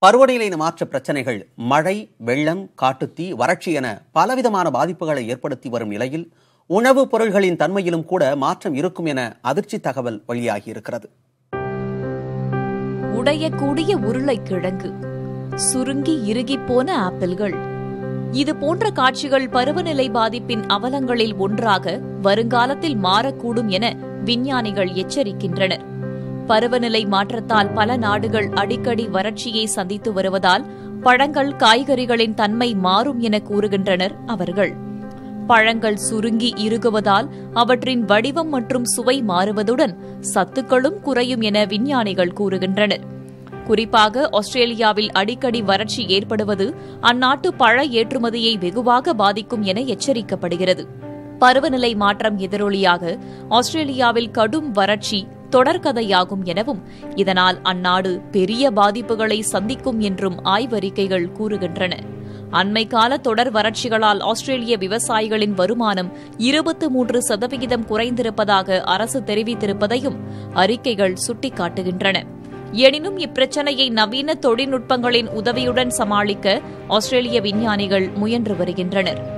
பருவநிலை மாற்ற பிரச்சனைகள் மழை வெள்ளம் காட்டுத்தீ வறட்சி என பலவிதமான பாதிப்புகளை ஏற்படுத்தி வரும் நிலையில் உணவுப் பொருள்களின் தன்மையிலும் கூட மாற்றம் இருக்கும் என அதிர்ச்சி தகவல் வெளியாகியிருக்கிறது உடையக்கூடிய உருளைக்கிழங்கு சுருங்கி இறுகிப் போன ஆப்பிள்கள் இது போன்ற காட்சிகள் பருவநிலை பாதிப்பின் அவலங்களில் ஒன்றாக வருங்காலத்தில் மாறக்கூடும் என விஞ்ஞானிகள் எச்சரிக்கின்றனர் பருவநிலை மாற்றத்தால் பல நாடுகள் அடிக்கடி வறட்சியை சந்தித்து வருவதால் பழங்கள் காய்கறிகளின் தன்மை மாறும் என கூறுகின்றனர் அவர்கள் பழங்கள் சுருங்கி இறுகுவதால் அவற்றின் வடிவம் மற்றும் சுவை மாறுவதுடன் சத்துக்களும் குறையும் என விஞ்ஞானிகள் கூறுகின்றனர் குறிப்பாக ஆஸ்திரேலியாவில் அடிக்கடி வறட்சி ஏற்படுவது அந்நாட்டு பழ ஏற்றுமதியை வெகுவாக பாதிக்கும் என எச்சரிக்கப்படுகிறது பருவநிலை மாற்றம் எதிரொலியாக ஆஸ்திரேலியாவில் கடும் வறட்சி தொடர்கதையாகும் எனவும் இதனால் அந்நாடு பெரிய பாதிப்புகளை சந்திக்கும் என்றும் ஆய்வறிக்கைகள் கூறுகின்றன அண்மை கால தொடர் வறட்சிகளால் ஆஸ்திரேலிய விவசாயிகளின் வருமானம் இருபத்து மூன்று சதவிகிதம் குறைந்திருப்பதாக அரசு தெரிவித்திருப்பதையும் அறிக்கைகள் சுட்டிக்காட்டுகின்றன எனினும் இப்பிரச்சனையை நவீன தொழில்நுட்பங்களின் உதவியுடன் சமாளிக்க ஆஸ்திரேலிய விஞ்ஞானிகள் முயன்று வருகின்றனர்